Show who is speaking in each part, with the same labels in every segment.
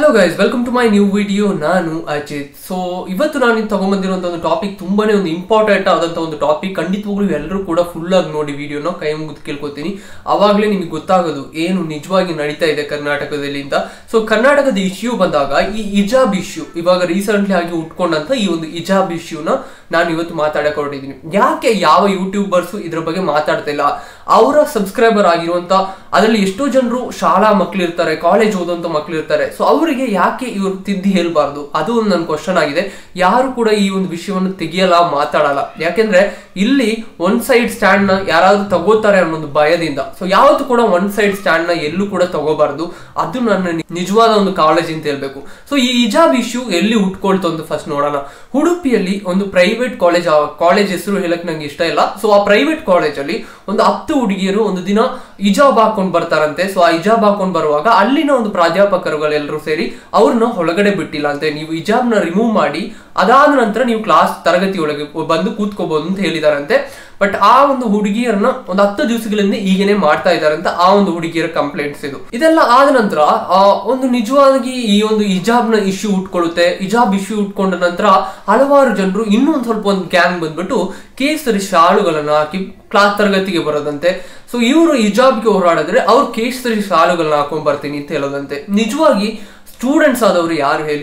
Speaker 1: hello guys welcome to my new video ನಾನು Ajit so ಇವತ್ತು ನಾನು ತಗೊಂಬಂದಿರುವಂತ ಒಂದು ಟಾಪಿಕ್ ತುಂಬಾನೇ ಒಂದು ಇಂಪಾರ್ಟೆಂಟ್ ಆದಂತ ಒಂದು ಟಾಪಿಕ್ ಖಂಡಿತವಾಗ್ಲೂ ಎಲ್ಲರೂ ಕೂಡ ಫುಲ್ ಆಗಿ ನೋಡಿ ವಿಡಿಯೋನ ಕೈ ಮುಗಿದು ಕೇಳ್ಕೊತೀನಿ ಅವಾಗಲೇ ನಿಮಗೆ ಗೊತ್ತಾಗೋದು ಏನು ನಿಜವಾಗಿ ನಡೀತಾ ಇದೆ ಕರ್ನಾಟಕದಲ್ಲಿ ಅಂತ ಸೊ ಕರ್ನಾಟಕದ ಇಶ್ಯೂ ಬಂದಾಗ ಈ ಇಜಾಬ್ ಇಶ್ಯೂ ಇವಾಗ ರೀಸೆಂಟ್ಲಿ ಆಗಿ ಉಟ್ಕೊಂಡಂತ ಈ ಒಂದು ಇಜಾಬ್ ಇಶ್ಯೂನ ನಾನು ಇವತ್ತು ಮಾತಾಡಕ್ಕೆ ಹೊರಟಿದ್ದೀನಿ ಯಾಕೆ ಯಾವ ಯೂಟ್ಯೂಬರ್ಸ್ ಇದ್ರ ಬಗ್ಗೆ ಮಾತಾಡ್ತಾ ಇಲ್ಲ ಅವರ ಸಬ್ಸ್ಕ್ರೈಬರ್ ಆಗಿರುವಂತ ಅದರಲ್ಲಿ ಎಷ್ಟೋ ಜನರು ಶಾಲಾ ಮಕ್ಳಿರ್ತಾರೆ ಕಾಲೇಜ್ ಓದುವಂತ ಮಕ್ಳಿರ್ತಾರೆ ಸೊ ಅವರಿಗೆ ಯಾಕೆ ಇವರು ತಿದ್ದಿ ಹೇಳ್ಬಾರ್ದು ಅದು ಒಂದು ನನ್ನ ಕ್ವಶನ್ ಆಗಿದೆ ಯಾರು ಕೂಡ ಈ ಒಂದು ವಿಷಯವನ್ನು ತೆಗಿಯಲ್ಲ ಮಾತಾಡಲ್ಲ ಯಾಕೆಂದ್ರೆ ಇಲ್ಲಿ ಒನ್ ಸೈಡ್ ಸ್ಟ್ಯಾಂಡ್ ನ ಯಾರಾದ್ರೂ ತಗೋತಾರೆ ಅನ್ನೋದು ಭಯದಿಂದ ಸೊ ಯಾವತ್ತು ಕೂಡ ಒನ್ ಸೈಡ್ ಸ್ಟ್ಯಾಂಡ್ ನ ಎಲ್ಲೂ ಕೂಡ ತಗೋಬಾರ್ದು ಅದು ನನ್ನ ನಿ- ನಿಜವಾದ ಒಂದು ಕಾಳಜಿ ಅಂತ ಹೇಳ್ಬೇಕು ಸೊ ಈ ಇಜಾಬ್ ಇಶ್ಯೂ ಎಲ್ಲಿ ಉಟ್ಕೊಳ್ತು ಅಂತ ಫಸ್ಟ್ ನೋಡೋಣ ಉಡುಪಿಯಲ್ಲಿ ಒಂದು ಪ್ರೈವೇಟ್ ಕಾಲೇಜ್ ಕಾಲೇಜ್ ಹೆಸರು ಹೇಳಕ್ ನಂಗೆ ಇಷ್ಟ ಇಲ್ಲ ಸೊ ಆ ಪ್ರೈವೇಟ್ ಕಾಲೇಜ್ ಅಲ್ಲಿ ಒಂದು ಹತ್ತು ಹುಡುಗಿಯರು ಒಂದು ದಿನ ಇಜಾಬ್ ಹಾಕೊಂಡ್ ಬರ್ತಾರಂತೆ ಸೊ ಆ ಇಜಾಬ್ ಹಾಕೊಂಡ್ ಬರುವಾಗ ಅಲ್ಲಿನ ಒಂದು ಪ್ರಾಧ್ಯಾಪಕರುಗಳೆಲ್ಲರೂ ಸೇರಿ ಅವ್ರನ್ನ ಒಳಗಡೆ ಬಿಟ್ಟಿಲ್ಲ ಅಂತೆ ನೀವು ಇಜಾಬ್ನ ರಿಮೂವ್ ಮಾಡಿ ಅದಾದ ನಂತರ ನೀವು ಕ್ಲಾಸ್ ತರಗತಿ ಒಳಗೆ ಬಂದು ಕೂತ್ಕೋಬಹುದು ಅಂತ ಹೇಳಿದಾರಂತೆ ಬಟ್ ಆ ಒಂದು ಹುಡುಗಿಯರನ್ನ ಒಂದು ಹತ್ತು ದಿವಸಗಳಿಂದ ಈಗೇನೆ ಮಾಡ್ತಾ ಇದಾರಂತ ಆ ಒಂದು ಹುಡುಗಿಯರ ಕಂಪ್ಲೇಂಟ್ಸ್ ಇದು ಇದೆಲ್ಲ ಆದ ನಂತರ ಆ, ಒಂದು ನಿಜವಾಗಿ ಈ ಒಂದು ಇಜಾಬ್ನ ಇಶ್ಯೂ ಉಟ್ಕೊಳ್ಳುತ್ತೆ ಇಜಾಬ್ ಇಶ್ಯೂ ಉಟ್ಕೊಂಡ ನಂತರ ಹಲವಾರು ಜನರು ಇನ್ನೂ ಒಂದು ಸ್ವಲ್ಪ ಒಂದು ಗ್ಯಾಂಗ್ ಬಂದ್ಬಿಟ್ಟು ಕೇಸರಿ ಶಾಲುಗಳನ್ನ ಹಾಕಿ ಕ್ಲಾಸ್ ತರಗತಿಗೆ ಬರೋದಂತೆ ಸೊ ಇವರು ಇಜಾಬ್ಗೆ ಹೋರಾಡಿದ್ರೆ ಅವ್ರು ಕೇಸರಿ ಶಾಲುಗಳನ್ನ ಹಾಕೊಂಡ್ ಬರ್ತೀನಿ ಅಂತ ಹೇಳೋದಂತೆ ನಿಜವಾಗಿ ಸ್ಟೂಡೆಂಟ್ಸ್ ಆದವರು ಯಾರು ಹೇಳಿ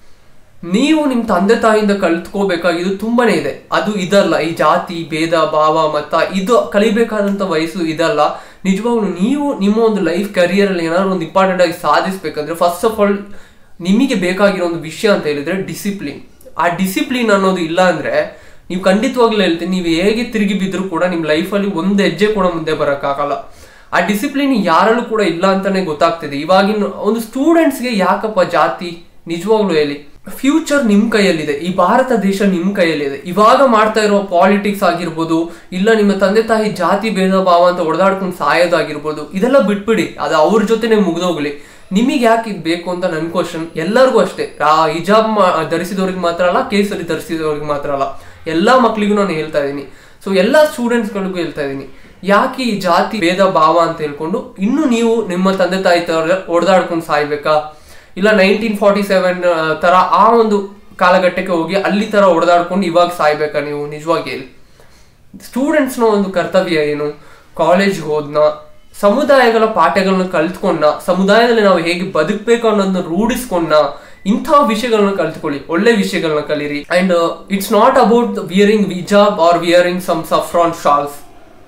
Speaker 1: ನೀವು ನಿಮ್ಮ ತಂದೆ ತಾಯಿಯಿಂದ ಕಲ್ತ್ಕೋಬೇಕಾಗಿದ್ದು ತುಂಬಾನೇ ಇದೆ ಅದು ಇದಲ್ಲ ಈ ಜಾತಿ ಭೇದ ಭಾವ ಮತ ಇದು ಕಲಿಬೇಕಾದಂತ ವಯಸ್ಸು ಇದಲ್ಲ ನಿಜವಾಗ್ಲೂ ನೀವು ನಿಮ್ಮ ಒಂದು ಲೈಫ್ ಕರಿಯರ್ ಅಲ್ಲಿ ಏನಾದ್ರು ಒಂದು ಇಂಪಾರ್ಟೆಂಟ್ ಆಗಿ ಸಾಧಿಸ್ಬೇಕಂದ್ರೆ ಫಸ್ಟ್ ಆಫ್ ಆಲ್ ನಿಮಗೆ ಬೇಕಾಗಿರೋ ಒಂದು ವಿಷಯ ಅಂತ ಹೇಳಿದ್ರೆ ಡಿಸಿಪ್ಲಿನ್ ಆ ಡಿಸಿಪ್ಲಿನ್ ಅನ್ನೋದು ಇಲ್ಲ ಅಂದ್ರೆ ನೀವು ಖಂಡಿತವಾಗ್ಲೂ ಹೇಳ್ತೀನಿ ನೀವು ಹೇಗೆ ತಿರುಗಿ ಬಿದ್ರು ಕೂಡ ನಿಮ್ಮ ಲೈಫಲ್ಲಿ ಒಂದು ಹೆಜ್ಜೆ ಕೂಡ ಮುಂದೆ ಬರೋಕ್ಕಾಗಲ್ಲ ಆ ಡಿಸಿಪ್ಲಿನ್ ಯಾರಲ್ಲೂ ಕೂಡ ಇಲ್ಲ ಅಂತಾನೆ ಗೊತ್ತಾಗ್ತಿದೆ ಇವಾಗಿನ ಒಂದು ಸ್ಟೂಡೆಂಟ್ಸ್ಗೆ ಯಾಕಪ್ಪ ಜಾತಿ ನಿಜವಾಗ್ಲೂ ಹೇಳಿ ಫ್ಯೂಚರ್ ನಿಮ್ ಕೈಯಲ್ಲಿದೆ ಈ ಭಾರತ ದೇಶ ನಿಮ್ ಕೈಯಲ್ಲಿದೆ ಇವಾಗ ಮಾಡ್ತಾ ಇರೋ ಪಾಲಿಟಿಕ್ಸ್ ಆಗಿರ್ಬೋದು ಇಲ್ಲ ನಿಮ್ಮ ತಂದೆ ತಾಯಿ ಜಾತಿ ಭೇದ ಭಾವ ಅಂತ ಹೊಡೆದಾಡ್ಕೊಂಡು ಸಾಯೋದಾಗಿರ್ಬೋದು ಇದೆಲ್ಲ ಬಿಟ್ಬಿಡಿ ಅದು ಅವ್ರ ಜೊತೆನೆ ಮುಗ್ದೋಗ್ಲಿ ನಿಮಗೆ ಯಾಕೆ ಇದು ಬೇಕು ಅಂತ ನನ್ನ ಕ್ವಶನ್ ಎಲ್ಲರಿಗೂ ಅಷ್ಟೇ ಆ ಹಿಜಾಬ್ ಮಾ- ಧರಿಸಿದವ್ರಿಗೆ ಮಾತ್ರ ಅಲ್ಲ ಕೇಸರಿ ಧರಿಸಿದವ್ರಿಗೆ ಮಾತ್ರ ಅಲ್ಲ ಎಲ್ಲಾ ಮಕ್ಳಿಗೂ ನಾನು ಹೇಳ್ತಾ ಇದ್ದೀನಿ ಸೊ ಎಲ್ಲಾ ಸ್ಟೂಡೆಂಟ್ಸ್ಗಳಿಗೂ ಹೇಳ್ತಾ ಇದ್ದೀನಿ ಯಾಕೆ ಈ ಜಾತಿ ಭೇದ ಭಾವ ಅಂತ ಹೇಳ್ಕೊಂಡು ಇನ್ನು ನೀವು ನಿಮ್ಮ ತಂದೆ ತಾಯಿ ತರ ಹೊಡೆದಾಡ್ಕೊಂಡು ಸಾಯ್ಬೇಕಾ ಇಲ್ಲ ನೈನ್ಟೀನ್ ಫಾರ್ಟಿ ಸೆವೆನ್ ತರ ಆ ಒಂದು ಕಾಲಘಟ್ಟಕ್ಕೆ ಹೋಗಿ ಅಲ್ಲಿ ತರ ಹೊಡೆದಾಡ್ಕೊಂಡು ಇವಾಗ ಸಾಯ್ಬೇಕಾ ನೀವು ನಿಜವಾಗಿ ಹೇಳಿ ಸ್ಟೂಡೆಂಟ್ಸ್ನ ಒಂದು ಕರ್ತವ್ಯ ಏನು ಕಾಲೇಜ್ಗೆ ಹೋದ್ನ ಸಮುದಾಯಗಳ ಪಾಠಗಳನ್ನ ಕಲ್ತ್ಕೊಂಡ ಸಮುದಾಯದಲ್ಲಿ ನಾವು ಹೇಗೆ ಬದುಕಬೇಕು ಅನ್ನೋದನ್ನ ರೂಢಿಸ್ಕೊಂಡ ಇಂಥ ವಿಷಯಗಳನ್ನ ಕಲ್ತ್ಕೊಳ್ಳಿ ಒಳ್ಳೆ ವಿಷಯಗಳನ್ನ ಕಲೀರಿ and it's not about wearing ವಿಜಾಬ್ or wearing some saffron shawls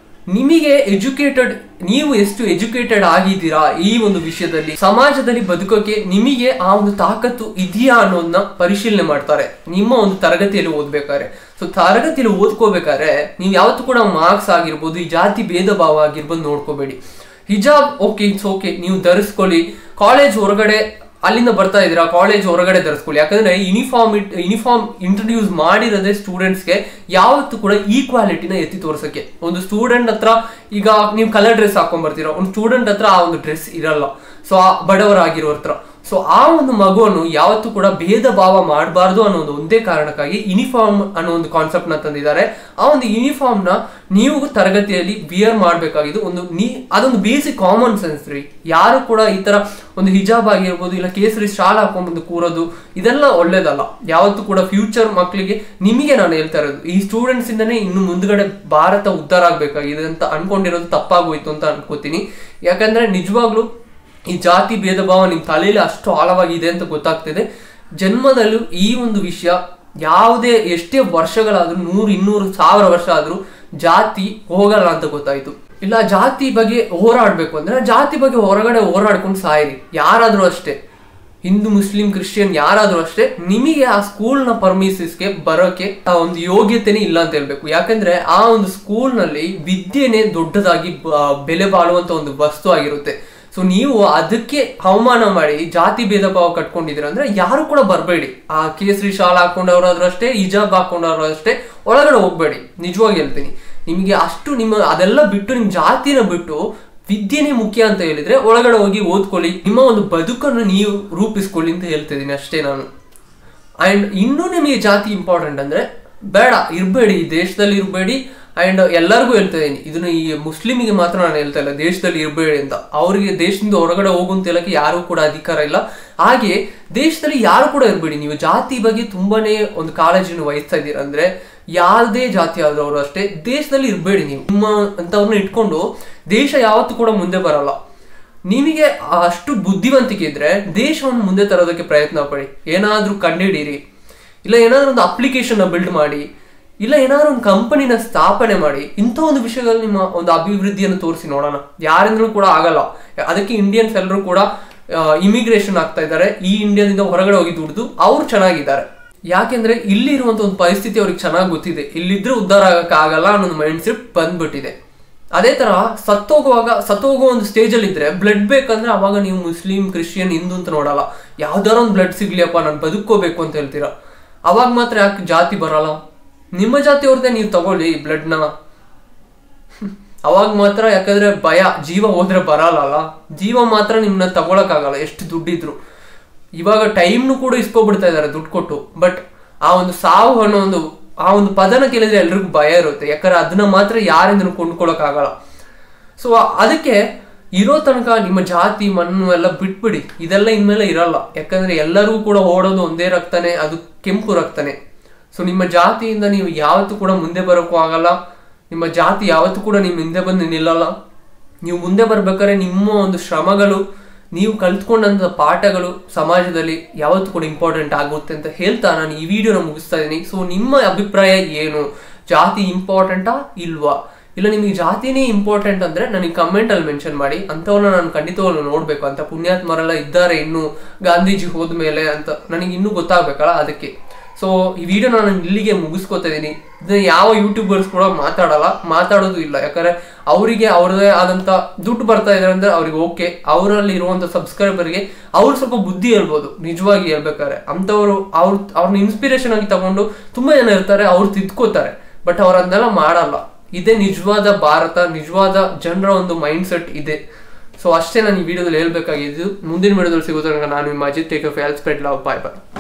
Speaker 1: ನಿಮಗೆ ಎಜುಕೇಟೆಡ್ ನೀವು ಎಷ್ಟು ಎಜುಕೇಟೆಡ್ ಆಗಿದ್ದೀರಾ ಈ ಒಂದು ವಿಷಯದಲ್ಲಿ ಸಮಾಜದಲ್ಲಿ ಬದುಕೋಕೆ ನಿಮಗೆ ಆ ಒಂದು ತಾಕತ್ತು ಇದೆಯಾ ಅನ್ನೋದನ್ನ ಪರಿಶೀಲನೆ ಮಾಡ್ತಾರೆ ನಿಮ್ಮ ಒಂದು ತರಗತಿಯಲ್ಲಿ ಓದ್ಬೇಕಾದ್ರೆ ಸೊ ತರಗತಿಯಲ್ಲಿ ಓದ್ಕೋಬೇಕಾದ್ರೆ ನೀವು ಯಾವತ್ತೂ ಕೂಡ ಮಾರ್ಕ್ಸ್ ಆಗಿರ್ಬೋದು ಈ ಜಾತಿ ಭೇದ ಭಾವ ಆಗಿರ್ಬೋದು ನೋಡ್ಕೋಬೇಡಿ ಹಿಜಾಬ್ ಓಕೆ ಇಟ್ಸ್ ಓಕೆ ನೀವು ಧರಿಸ್ಕೊಳ್ಳಿ ಕಾಲೇಜ್ ಹೊರಗಡೆ ಅಲ್ಲಿಂದ ಬರ್ತಾ ಇದ್ದೀರಾ ಕಾಲೇಜ್ ಹೊರಗಡೆ ಧರಿಸ್ಕೊಳ್ಳಿ ಯಾಕಂದ್ರೆ ಯೂನಿಫಾರ್ಮ್ ಯೂನಿಫಾರ್ಮ್ ಇಂಟ್ರೊಡ್ಯೂಸ್ ಮಾಡಿರೋದೇ ಸ್ಟೂಡೆಂಟ್ಸ್ಗೆ ಯಾವತ್ತೂ ಕೂಡ ಈಕ್ವಾಲಿಟಿನ ಎತ್ತಿ ತೋರ್ಸಕ್ಕೆ ಒಂದು ಸ್ಟೂಡೆಂಟ್ ಹತ್ರ ಈಗ ನೀವು ಕಲರ್ ಡ್ರೆಸ್ ಹಾಕೊಂಡ್ ಬರ್ತೀರಾ ಒಂದು ಸ್ಟೂಡೆಂಟ್ ಹತ್ರ ಆ ಒಂದು ಡ್ರೆಸ್ ಇರಲ್ಲ ಸೊ ಆ ಬಡವರಾಗಿರೋ ಹತ್ರ ಸೊ ಆ ಒಂದು ಮಗುವನ್ನು ಯಾವತ್ತೂ ಕೂಡ ಭೇದ ಭಾವ ಮಾಡಬಾರ್ದು ಅನ್ನೋ ಒಂದು ಒಂದೇ ಕಾರಣಕ್ಕಾಗಿ ಯೂನಿಫಾರ್ಮ್ ಅನ್ನೋ ಒಂದು ಕಾನ್ಸೆಪ್ಟ್ ನ ತಂದಿದ್ದಾರೆ ಆ ಒಂದು ಯೂನಿಫಾರ್ಮ್ ನ ನೀವು ತರಗತಿಯಲ್ಲಿ ವಿಯರ್ ಮಾಡಬೇಕಾಗಿದ್ದು ಒಂದು ನೀ ಅದೊಂದು ಬೇಸಿಕ್ ಕಾಮನ್ ಸೆನ್ಸ್ ರೀ ಯಾರು ಕೂಡ ಈ ತರ ಒಂದು ಹಿಜಾಬ್ ಆಗಿರ್ಬೋದು ಇಲ್ಲ ಕೇಸರಿ ಶಾಲ್ ಹಾಕೊಂಡ್ಬಂದು ಕೂರೋದು ಇದೆಲ್ಲ ಒಳ್ಳೇದಲ್ಲ ಯಾವತ್ತೂ ಕೂಡ ಫ್ಯೂಚರ್ ಮಕ್ಕಳಿಗೆ ನಿಮಗೆ ನಾನು ಹೇಳ್ತಾ ಇರೋದು ಈ ಸ್ಟೂಡೆಂಟ್ಸ್ ಇಂದನೇ ಇನ್ನು ಮುಂದ್ಗಡೆ ಭಾರತ ಉದ್ಧಾರ ಆಗ್ಬೇಕಾಗಿದೆ ಅಂತ ಅನ್ಕೊಂಡಿರೋದು ತಪ್ಪಾಗೋಯ್ತು ಅಂತ ಅನ್ಕೋತೀನಿ ಯಾಕಂದ್ರೆ ನಿಜವಾಗ್ಲೂ ಈ ಜಾತಿ ಭೇದ ಭಾವ ನಿಮ್ ತಲೆಯಲ್ಲಿ ಅಷ್ಟು ಆಳವಾಗಿದೆ ಅಂತ ಗೊತ್ತಾಗ್ತಿದೆ ಜನ್ಮದಲ್ಲೂ ಈ ಒಂದು ವಿಷಯ ಯಾವುದೇ ಎಷ್ಟೇ ವರ್ಷಗಳಾದ್ರೂ ನೂರು ಇನ್ನೂರು ಸಾವಿರ ವರ್ಷ ಆದ್ರೂ ಜಾತಿ ಹೋಗಲ್ಲ ಅಂತ ಗೊತ್ತಾಯ್ತು ಇಲ್ಲ ಜಾತಿ ಬಗ್ಗೆ ಹೋರಾಡ್ಬೇಕು ಅಂದ್ರೆ ಜಾತಿ ಬಗ್ಗೆ ಹೊರಗಡೆ ಹೋರಾಡ್ಕೊಂಡು ಸಾಯಿರಿ ಯಾರಾದ್ರೂ ಅಷ್ಟೇ ಹಿಂದೂ ಮುಸ್ಲಿಂ ಕ್ರಿಶ್ಚಿಯನ್ ಯಾರಾದ್ರೂ ಅಷ್ಟೇ ನಿಮಗೆ ಆ ಸ್ಕೂಲ್ನ ಪರ್ಮಿಸಸ್ಗೆ ಬರೋಕೆ ಆ ಒಂದು ಯೋಗ್ಯತೆನೇ ಇಲ್ಲ ಅಂತ ಹೇಳ್ಬೇಕು ಯಾಕಂದ್ರೆ ಆ ಒಂದು ಸ್ಕೂಲ್ನಲ್ಲಿ ವಿದ್ಯೆನೇ ದೊಡ್ಡದಾಗಿ ಬ- ಬೆಲೆ ಬಾಳುವಂತ ಒಂದು ವಸ್ತು ಆಗಿರುತ್ತೆ ಸೊ ನೀವು ಅದಕ್ಕೆ ಅವಮಾನ ಮಾಡಿ ಜಾತಿ ಭೇದ ಭಾವ ಕಟ್ಕೊಂಡಿದ್ದೀರ ಅಂದ್ರೆ ಯಾರು ಕೂಡ ಬರಬೇಡಿ ಆ ಕೇಸರಿ ಶಾಲ್ ಹಾಕೊಂಡವ್ರಾದ್ರೂ ಅಷ್ಟೇ ಹಿಜಾಬ್ ಹಾಕೊಂಡವ್ರು ಅಷ್ಟೇ ಒಳಗಡೆ ಹೋಗ್ಬೇಡಿ ನಿಜವಾಗಿ ಹೇಳ್ತೀನಿ ನಿಮಗೆ ಅಷ್ಟು ನಿಮ್ಮ ಅದೆಲ್ಲ ಬಿಟ್ಟು ನಿಮ್ ಜಾತಿನ ಬಿಟ್ಟು ವಿದ್ಯೆನೇ ಮುಖ್ಯ ಅಂತ ಹೇಳಿದ್ರೆ ಒಳಗಡೆ ಹೋಗಿ ಓದ್ಕೊಳ್ಳಿ ನಿಮ್ಮ ಒಂದು ಬದುಕನ್ನು ನೀವು ರೂಪಿಸ್ಕೊಳ್ಳಿ ಅಂತ ಹೇಳ್ತಿದ್ದೀನಿ ಅಷ್ಟೇ ನಾನು ಅಂಡ್ ಇನ್ನೂ ನಿಮಗೆ ಜಾತಿ ಇಂಪಾರ್ಟೆಂಟ್ ಅಂದ್ರೆ ಬೇಡ ಇರಬೇಡಿ ಈ ದೇಶದಲ್ಲಿ ಇರಬೇಡಿ ಅಂಡ್ ಎಲ್ಲರಿಗೂ ಹೇಳ್ತಾ ಇದೀನಿ ಇದನ್ನ ಈ ಮುಸ್ಲಿಮಿಗೆ ಮಾತ್ರ ನಾನು ಹೇಳ್ತಾ ಇಲ್ಲ ದೇಶದಲ್ಲಿ ಇರಬೇಡಿ ಅಂತ ಅವರಿಗೆ ದೇಶದಿಂದ ಹೊರಗಡೆ ಹೋಗು ಅಂತ ಹೇಳಕ್ಕೆ ಯಾರು ಕೂಡ ಅಧಿಕಾರ ಇಲ್ಲ ಹಾಗೆ ದೇಶದಲ್ಲಿ ಯಾರು ಕೂಡ ಇರಬೇಡಿ ನೀವು ಜಾತಿ ಬಗ್ಗೆ ತುಂಬಾನೇ ಒಂದು ಕಾಳಜಿನ ವಹಿಸ್ತಾ ಇದ್ದೀರಾ ಅಂದ್ರೆ ಯಾವುದೇ ಜಾತಿ ಆದವರು ಅಷ್ಟೇ ದೇಶದಲ್ಲಿ ಇರಬೇಡಿ ನೀವು ನಿಮ್ಮ ಅಂತವ್ರನ್ನ ಇಟ್ಕೊಂಡು ದೇಶ ಯಾವತ್ತೂ ಕೂಡ ಮುಂದೆ ಬರಲ್ಲ ನಿಮಗೆ ಅಷ್ಟು ಬುದ್ಧಿವಂತಿಕೆ ಇದ್ರೆ ದೇಶವನ್ನು ಮುಂದೆ ತರೋದಕ್ಕೆ ಪ್ರಯತ್ನ ಪಡಿ ಏನಾದ್ರೂ ಕಂಡುಹಿಡೀರಿ ಇಲ್ಲ ಏನಾದ್ರೂ ಒಂದು ಅಪ್ಲಿಕೇಶನ್ ಬಿಲ್ಡ್ ಮಾಡಿ ಇಲ್ಲ ಏನಾದ್ರು ಒಂದು ಕಂಪನಿನ ಸ್ಥಾಪನೆ ಮಾಡಿ ಇಂಥ ಒಂದು ವಿಷಯಗಳಲ್ಲಿ ನಿಮ್ಮ ಒಂದು ಅಭಿವೃದ್ಧಿಯನ್ನು ತೋರಿಸಿ ನೋಡೋಣ ಯಾರಿಂದಲೂ ಕೂಡ ಆಗಲ್ಲ ಅದಕ್ಕೆ ಇಂಡಿಯನ್ಸ್ ಎಲ್ಲರೂ ಕೂಡ ಇಮಿಗ್ರೇಷನ್ ಆಗ್ತಾ ಇದ್ದಾರೆ ಈ ಇಂಡಿಯಾದಿಂದ ಹೊರಗಡೆ ಹೋಗಿ ದುಡಿದು ಅವ್ರು ಚೆನ್ನಾಗಿದ್ದಾರೆ ಯಾಕೆಂದ್ರೆ ಇಲ್ಲಿ ಇರುವಂತ ಒಂದು ಪರಿಸ್ಥಿತಿ ಅವ್ರಿಗೆ ಚೆನ್ನಾಗಿ ಗೊತ್ತಿದೆ ಇಲ್ಲಿದ್ರೆ ಉದ್ಧಾರ ಆಗಕ್ಕೆ ಆಗಲ್ಲ ಅನ್ನೋ ಮೈಂಡ್ ಸೆಟ್ ಬಂದ್ಬಿಟ್ಟಿದೆ ಅದೇ ತರ ಸತ್ತೋಗುವಾಗ ಸತ್ತೋಗೋ ಒಂದು ಸ್ಟೇಜ್ ಅಲ್ಲಿ ಇದ್ರೆ ಬ್ಲಡ್ ಬೇಕಂದ್ರೆ ಅವಾಗ ನೀವು ಮುಸ್ಲಿಂ ಕ್ರಿಶ್ಚಿಯನ್ ಹಿಂದೂ ಅಂತ ನೋಡಲ್ಲ ಯಾವ್ದಾರ ಒಂದು ಬ್ಲಡ್ ಸಿಗ್ಲಿಯಪ್ಪ ನಾನು ಬದುಕೋಬೇಕು ಅಂತ ಹೇಳ್ತೀರಾ ಅವಾಗ ಮಾತ್ರ ಯಾಕೆ ಜಾತಿ ಬರಲ್ಲ ನಿಮ್ಮ ಜಾತಿಯವ್ರದ್ದೇ ನೀವು ತಗೊಳ್ಳಿ ಬ್ಲಡ್ನ ಅವಾಗ ಮಾತ್ರ ಯಾಕಂದ್ರೆ ಭಯ ಜೀವ ಹೋದ್ರೆ ಬರಲ್ಲ ಜೀವ ಮಾತ್ರ ನಿಮ್ಮನ್ನ ತಗೊಳಕ್ಕಾಗಲ್ಲ ಎಷ್ಟು ದುಡ್ಡಿದ್ರು ಇವಾಗ ಟೈಮ್ನು ಕೂಡ ಇಸ್ಕೊಬಿಡ್ತಾ ಇದಾರೆ ದುಡ್ಡು ಕೊಟ್ಟು ಬಟ್ ಆ ಒಂದು ಸಾವು ಅನ್ನೋ ಒಂದು ಆ ಒಂದು ಪದನ ಕೇಳಿದ್ರೆ ಎಲ್ರಿಗೂ ಭಯ ಇರುತ್ತೆ ಯಾಕಂದ್ರೆ ಅದನ್ನ ಮಾತ್ರ ಯಾರಿಂದನೂ ಕೊಂಡ್ಕೊಳಕ್ಕಾಗಲ್ಲ ಸೊ ಅದಕ್ಕೆ ಇರೋ ತನಕ ನಿಮ್ಮ ಜಾತಿ ಮಣ್ಣು ಎಲ್ಲ ಬಿಟ್ಬಿಡಿ ಇದೆಲ್ಲ ಇನ್ಮೇಲೆ ಇರಲ್ಲ ಯಾಕಂದ್ರೆ ಎಲ್ಲರೂ ಕೂಡ ಓಡೋದು ಒಂದೇ ರಕ್ತನೇ ಅದು ಕೆಂಪು ರಕ್ತನೇ ಸೊ ನಿಮ್ಮ ಜಾತಿಯಿಂದ ನೀವು ಯಾವತ್ತೂ ಕೂಡ ಮುಂದೆ ಬರೋಕ್ಕೂ ಆಗಲ್ಲ ನಿಮ್ಮ ಜಾತಿ ಯಾವತ್ತೂ ಕೂಡ ನಿಮ್ಮ ಹಿಂದೆ ಬಂದು ನಿಲ್ಲಲ್ಲ ನೀವು ಮುಂದೆ ಬರ್ಬೇಕಾದ್ರೆ ನಿಮ್ಮ ಒಂದು ಶ್ರಮಗಳು ನೀವು ಕಲ್ತ್ಕೊಂಡಂತ ಪಾಠಗಳು ಸಮಾಜದಲ್ಲಿ ಯಾವತ್ತೂ ಕೂಡ ಇಂಪಾರ್ಟೆಂಟ್ ಆಗುತ್ತೆ ಅಂತ ಹೇಳ್ತಾ ನಾನು ಈ ವಿಡಿಯೋನ ಮುಗಿಸ್ತಾ ಇದ್ದೀನಿ ಸೊ ನಿಮ್ಮ ಅಭಿಪ್ರಾಯ ಏನು ಜಾತಿ ಇಂಪಾರ್ಟೆಂಟಾ ಇಲ್ವಾ ಇಲ್ಲ ನಿಮಗೆ ಜಾತಿನೇ ಇಂಪಾರ್ಟೆಂಟ್ ಅಂದ್ರೆ ನನಗೆ ಕಮೆಂಟ್ ಅಲ್ಲಿ ಮೆನ್ಷನ್ ಮಾಡಿ ಅಂಥವ್ರನ್ನ ನಾನು ಖಂಡಿತವಾಗ್ಲೂ ನೋಡ್ಬೇಕು ಅಂತ ಪುಣ್ಯಾತ್ಮರೆಲ್ಲ ಇದ್ದಾರೆ ಇನ್ನು ಗಾಂಧೀಜಿ ಹೋದ್ಮೇಲೆ ಅಂತ ನನಗೆ ಇನ್ನೂ ಗೊತ್ತಾಗ್ಬೇಕಲ್ಲ ಅದಕ್ಕೆ ಸೊ ಈ ವಿಡಿಯೋ ನಾನು ಇಲ್ಲಿಗೆ ಮುಗಿಸ್ಕೊತಾ ಇದ್ದೀನಿ ಇದನ್ನ ಯಾವ ಯೂಟ್ಯೂಬರ್ಸ್ ಕೂಡ ಮಾತಾಡಲ್ಲ ಮಾತಾಡೋದು ಇಲ್ಲ ಯಾಕಂದ್ರೆ ಅವರಿಗೆ ಅವ್ರದೇ ಆದಂತ ದುಡ್ಡು ಬರ್ತಾ ಇದೆ ಅಂದ್ರೆ ಅವ್ರಿಗೆ ಓಕೆ ಅವರಲ್ಲಿ ಇರುವಂತ ಸಬ್ಸ್ಕ್ರೈಬರ್ಗೆ ಅವ್ರು ಸ್ವಲ್ಪ ಬುದ್ಧಿ ಹೇಳ್ಬೋದು ನಿಜವಾಗಿ ಹೇಳ್ಬೇಕಾದ್ರೆ ಅಂಥವ್ರು ಅವ್ರ ಅವ್ರನ್ನ ಇನ್ಸ್ಪಿರೇಷನ್ ಆಗಿ ತಗೊಂಡು ತುಂಬಾ ಜನ ಇರ್ತಾರೆ ಅವ್ರು ತಿದ್ಕೋತಾರೆ ಬಟ್ ಅವ್ರು ಅದನ್ನೆಲ್ಲ ಮಾಡಲ್ಲ ಇದೇ ನಿಜವಾದ ಭಾರತ ನಿಜವಾದ ಜನರ ಒಂದು ಮೈಂಡ್ ಸೆಟ್ ಇದೆ ಸೊ ಅಷ್ಟೇ ನಾನು ಈ ವಿಡಿಯೋದಲ್ಲಿ ಹೇಳ್ಬೇಕಾಗಿದ್ದು ಮುಂದಿನ ವಿಡಿಯೋದಲ್ಲಿ ಸಿಗೋದ್ರಿಂದ ನಾನು ನಿಮ್ಮ Ajit take of health spread love bye bye